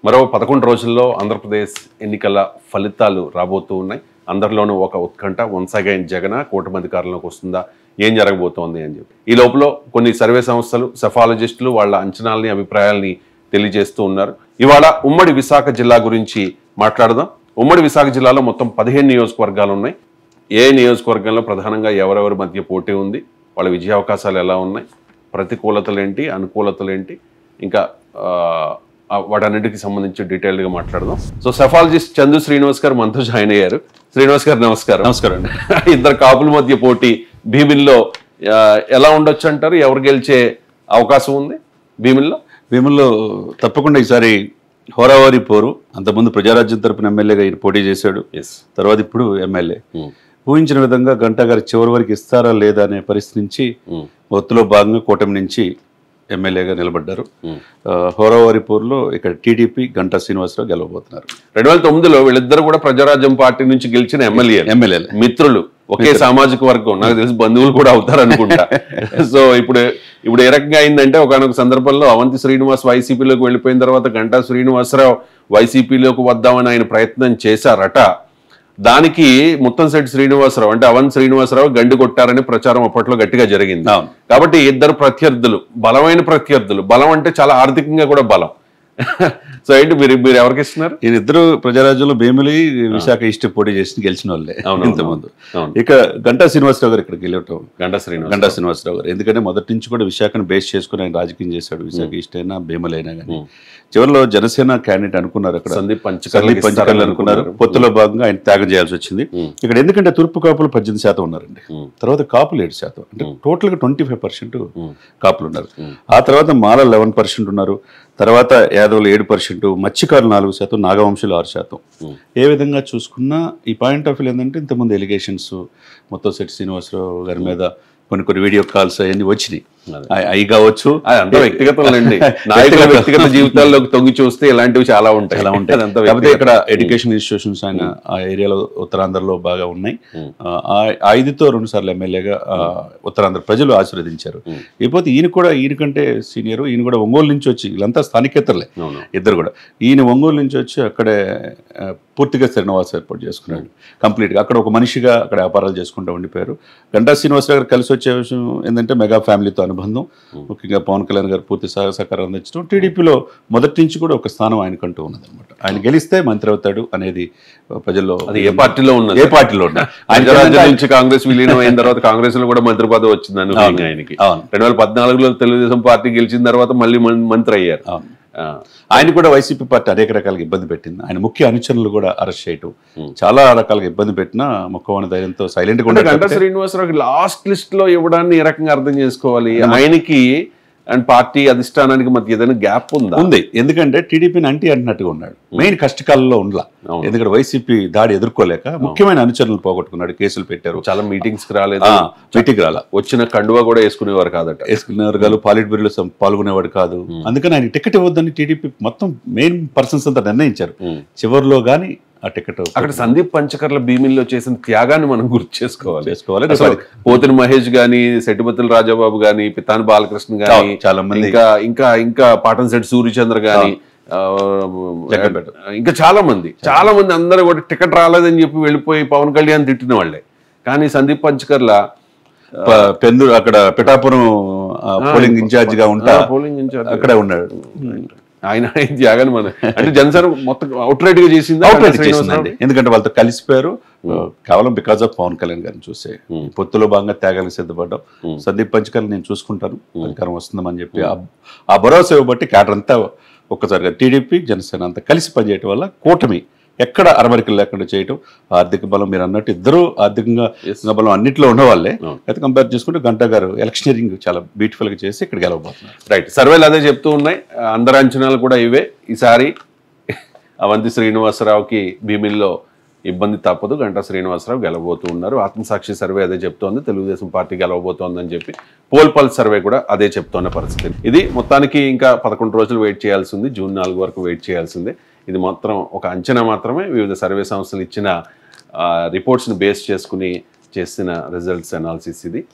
మరో పదకొండు రోజుల్లో ఆంధ్రప్రదేశ్ ఎన్నికల ఫలితాలు రాబోతూ ఉన్నాయి అందరిలోనూ ఒక ఉత్కంఠ వన్స్ అగైన్ జగన్ కూటమి అధికారంలోకి వస్తుందా ఏం జరగబోతోంది అని చెప్పి ఈ లోపల కొన్ని సర్వే సంస్థలు సెఫాలజిస్టులు వాళ్ళ అంచనాలని అభిప్రాయాల్ని తెలియజేస్తూ ఉన్నారు ఇవాళ ఉమ్మడి విశాఖ జిల్లా గురించి మాట్లాడదాం ఉమ్మడి విశాఖ జిల్లాలో మొత్తం పదిహేను నియోజకవర్గాలు ఉన్నాయి ఏ నియోజకవర్గంలో ప్రధానంగా ఎవరెవరి మధ్య పోటీ ఉంది వాళ్ళ విజయ అవకాశాలు ఎలా ఉన్నాయి ప్రతికూలతలు ఏంటి అనుకూలతలు ఏంటి ఇంకా ఆ, ఆ వాటన్నిటికి సంబంధించి డీటెయిల్డ్గా మాట్లాడదాం సో సెఫాలజిస్ట్ చందు శ్రీనివాస్ గారు మనతో జాయిన్ అయ్యారు శ్రీనివాస్ గారు నమస్కారం నమస్కారం అండి ఇద్దరు కాపుల మధ్య పోటీ భీమిల్లో ఆ, ఎలా ఉండొచ్చు అంటారు ఎవరు గెలిచే అవకాశం ఉంది భీమిల్లో భీముల్లో తప్పకుండా ఈసారి హోరావారి పోరు అంతకుముందు ప్రజారాజ్యం తరపున ఎమ్మెల్యేగా ఈయన పోటీ చేశాడు ఎస్ తర్వాత ఇప్పుడు ఎమ్మెల్యే ఊహించిన విధంగా గంటా గారు చివరి వరకు ఇస్తారా లేదా అనే పరిస్థితి నుంచి ఒత్తులో భాగంగా కూటమి నుంచి ఎమ్మెల్యేగా నిలబడ్డారు ఆ, హోరావారి పోరులో ఇక్కడ టీడీపీ గంటా శ్రీనివాసరావు గెలవబోతున్నారు రెండు వేల తొమ్మిదిలో వీళ్ళిద్దరు కూడా ప్రజారాజ్యం పార్టీ నుంచి గెలిచిన ఎమ్మెల్యే ఎమ్మెల్యేలే మిత్రులు ఒకే సామాజిక వర్గం నాకు తెలిసి బంధువులు కూడా అవుతారు అనుకుంటా సో ఇప్పుడు ఇప్పుడు ఏ రకంగా అయిందంటే ఒకనొక సందర్భంలో అవంతి శ్రీనివాస్ వైసీపీలోకి వెళ్ళిపోయిన తర్వాత గంటా శ్రీనివాసరావు వైసీపీలోకి వద్దామని ఆయన ప్రయత్నం చేశారట దానికి ముత్తంశెట్టి శ్రీనివాసరావు అంటే అవంతి శ్రీనివాసరావు గండి కొట్టారని ప్రచారం అప్పట్లో గట్టిగా జరిగింది అవును కాబట్టి ఇద్దరు ప్రత్యర్థులు బలమైన ప్రత్యర్థులు బలం అంటే చాలా ఆర్థికంగా కూడా బలం సో ఏంటి మీరు మీరు ఎవరికి ఇస్తున్నారు ఈయన ఇద్దరు ప్రజారాజ్యంలో భీమిలి విశాఖ ఇష్ట పోటీ చేసి గెలిచిన వాళ్ళే అవును, ఇంతకుముందు అవును ఇక గంటా శ్రీనివాసరావు గారు ఇక్కడ గెలవటం గంటా శ్రీనివాస్ గంటా శ్రీనివాసరావు గారు ఎందుకంటే మొదటి నుంచి కూడా విశాఖను బేస్ చేసుకుని ఆయన రాజకీయం చేశాడు విశాఖ ఇష్ట అయినా భీమలైనా కానీ చివరిలో జనసేన క్యాండిడేట్ అనుకున్నారు అక్కడ సందీప్ పంచకర్లకి సందీప్ పంచకర్లు అనుకున్నారు పొత్తులో భాగంగా ఆయన త్యాగం చేయాల్సి వచ్చింది ఉమ్. ఇక్కడ ఎందుకంటే తూర్పు కాపులు పద్దెనిమిది శాతం ఉన్నారండి ఉమ్. తర్వాత కాపులు ఏడు శాతం అంటే టోటల్ గా ట్వంటీ ఫైవ్ పర్సెంట్ ఉమ్. కాపులు ఉన్నారు ఉమ్. ఆ తర్వాత మాల లెవెన్ పర్సెంట్ ఉన్నారు తర్వాత యాదవులు ఏడు పర్సెంట్ మత్స్యకారులు నాలుగు శాతం నాగవంశులు ఆరు శాతం ఉమ్. ఏ విధంగా చూసుకున్నా ఈ పాయింట్ ఆఫ్ వ్యూ ఏంటంటే ఇంతకుముందు ఎలిగేషన్స్ మొత్తం శెట్టి శ్రీనివాసరావు గారి మీద కొన్ని కొన్ని వీడియో కాల్స్ అవన్నీ వచ్చినాయి అదే. అవి- అవి కావచ్చు అది అంతా వ్యక్తిగతంలేండి నాయకుల వ్యక్తిగత జీవితాల్లోకి తొంగి చూస్తే ఇలాంటివి చాలా ఉంటాయి ఎలా ఉంటాయి అదంతా కాకపోతే వ్యక్తిగతం. ఇక్కడ ఎడ్యుకేషన్ ఇన్స్టిట్యూషన్స్ ఆయన ఆ ఏరియాలో ఉత్తరాంధ్రలో బాగా ఉన్నాయి ఉమ్. ఆ ఆ ఐదుతో రెండు సార్లు ఎమ్మెల్యేగా ఆ, ఉత్తరాంధ్ర ప్రజలు ఆశీర్వదించారు ఉమ్. ఇకపోతే ఈయన కూడా ఈయన కంటే సీనియర్ ఈయన కూడా ఒంగోలు నుంచి వచ్చి వీళ్ళంతా స్థానికేతరులే అవును ఇద్దరు కూడా ఈయన ఒంగోలు నుంచి వచ్చి అక్కడే ఆ, పూర్తిగా శ్రీనివాస్ ఏర్పాటు చేసుకున్నాడు కంప్లీట్గా అక్కడ ఒక మనిషిగా అక్కడ వ్యాపారాలు చేసుకుంటూ ఉండిపోయారు గంటా శ్రీనివాసరావు గారు కలిసి వచ్చే విషయం ఏంటంటే మెగా ఫ్యామిలీతో అనుబంధం ముఖ్యంగా పవన్ కళ్యాణ్ గారు పూర్తి సహ సహకారం అందించడం టీడీపీలో మొదటి నుంచి కూడా ఒక స్థానం ఆయనకంటూ ఉన్నదన్నమాట ఆయన గెలిస్తే మంత్రి అవుతాడు అనేది ప్రజల్లో అది ఏ పార్టీలో ఉన్నది ఏ పార్టీలో ఉన్నా ఆయన ఆయన రాజ్యం నుంచి కాంగ్రెస్ విలీనం అయిన తర్వాత కాంగ్రెస్ లో కూడా మంత్రి పదవి వచ్చింది అనుకోండి ఆయనకి అవును రెండు వేల పద్నాలుగులో తెలుగుదేశం పార్టీ గెలిచిన తర్వాత మళ్ళీ మం- మంత్రి అయ్యారు అవును ఆ, ఆయన కూడా వైసీపీ పార్టీ అనేక రకాలుగా ఇబ్బంది పెట్టింది ఆయన ముఖ్య అనుచరులు కూడా అరెస్ట్ చేయటం Hmm. చాలా రకాలుగా ఇబ్బంది పెట్టినా మొక్కవాని ధైర్యంతో సైలెంట్ గా అంటే ఉండటం గంటా శ్రీనివాసరావు లాస్ట్ లిస్ట్ లో ఇవ్వడాన్ని ఏ రకంగా అర్థం చేసుకోవాలి ఆయనకి అండ్ పార్టీ అధిష్టానానికి మధ్య ఏదైనా గ్యాప్ ఉందా ఉంది ఎందుకంటే టీడీపీని అంటీ అంటున్నట్టుగా ఉన్నాడు మెయిన్ కష్టకాలంలో ఉండలా అవును. ఎందుకంటే వైసీపీ దాడి ఎదుర్కోలేక ముఖ్యమైన అనుచరులు పోగొట్టుకున్నాడు కేసులు పెట్టారు చాలా మీటింగ్స్ కి రాలేదు ఆ, మీటింగ్ రాలా వచ్చిన కండువా కూడా వేసుకునేవారు కాదట వేసుకునే వర్గాలు పాలిట్ బ్యూరోలో సం- పాల్గొనేవాడు కాదు అందుకని ఆయన టికెట్ ఇవ్వద్దని టీడీపీ మొత్తం మెయిన్ పర్సన్స్ అంతా నిర్ణయించారు ఉమ్. చివరిలో కానీ ఆ టికెట్ అక్కడ సందీప్ పంచకర్ల భీమిల్లో చేసిన త్యాగాన్ని మనం గుర్తు చేసుకోవాలి చేసుకోవాలి అసలు పోతిని మహేష్ గాని సెట్టిపత్తుల రాజాబాబు గాని పితాని బాలకృష్ణ గాని చాలా మంది ఇంకా ఇంకా ఇంకా పాటంశెట్టి సూర్యచంద్ర గాని ఆ, జగ్గంపేట. ఇంకా చాలా మంది చాలా మంది అందరూ కూడా టికెట్ రాలేదని చెప్పి వెళ్ళిపోయి పవన్ కళ్యాణ్ తిట్టిన వాళ్ళే కానీ సందీప్ పంచకర్ల ప- పెందు అక్కడ పిఠాపురం ఆ, పోలింగ్ ఇన్ఛార్జ్ గా ఉంటా పోలింగ్ ఇన్ఛార్జ్ అక్కడే ఉన్నాడు ఆయన ఆయన త్యాగాన్ని మన అంటే జనసేన మొత్తం అవుట్రైట్ గా చేసింది అవుట్లెట్ చేసిందండి ఎందుకంటే వాళ్ళతో కలిసిపోయారు కేవలం బికాస్ ఆఫ్ పవన్ కళ్యాణ్ గారిని చూసే పొత్తులో భాగంగా త్యాగానికి సిద్ధపడ్డాం సందీప్ పంచకల్ నేను చూసుకుంటాను అధికారం వస్తుందని చెప్పి ఆ- ఆ భరోసా ఇవ్వబట్టి క్యాడర్ అంతా ఒక్కసారిగా టీడీపీ జనసేన అంతా కలిసి పనిచేయటం వల్ల కూటమి ఎక్కడ అరమరికలు లేకుండా చేయటం ఆర్థిక బలం మీరు అన్నట్టు ఇద్దరు ఆర్థికంగా బలం అన్నింటిలో ఉన్న వాళ్ళే అవును. అయితే కంపేర్ చేసుకుంటే గంటా గారు ఎలక్షనీరింగ్ చాలా బ్యూటిఫుల్ గా చేసి ఇక్కడ గెలవబోతున్నారు రైట్ సర్వేలు అదే చెప్తూ ఉన్నాయి అందరి అంచనాలు కూడా ఇవే ఈసారి అవంతి శ్రీనివాసరావుకి భీమిల్లో ఇబ్బంది తప్పదు గంటా శ్రీనివాసరావు గెలవబోతూ ఉన్నారు ఆత్మసాక్షి సర్వే అదే చెప్తోంది తెలుగుదేశం పార్టీ గెలవబోతోందని చెప్పి పోల్ పల్స్ సర్వే కూడా అదే చెప్తున్న పరిస్థితి ఇది మొత్తానికి ఇంకా పదకొండు రోజులు వెయిట్ చేయాల్సి ఉంది జూన్ నాలుగు వరకు వెయిట్ చేయాల్సిందే ఇది మాత్రం ఒక అంచనా మాత్రమే వివిధ సర్వే సంస్థలు ఇచ్చిన రిపోర్ట్స్ని బేస్ చేసుకుని చేసిన రిజల్ట్స్ అనాలిసిస్ ఇది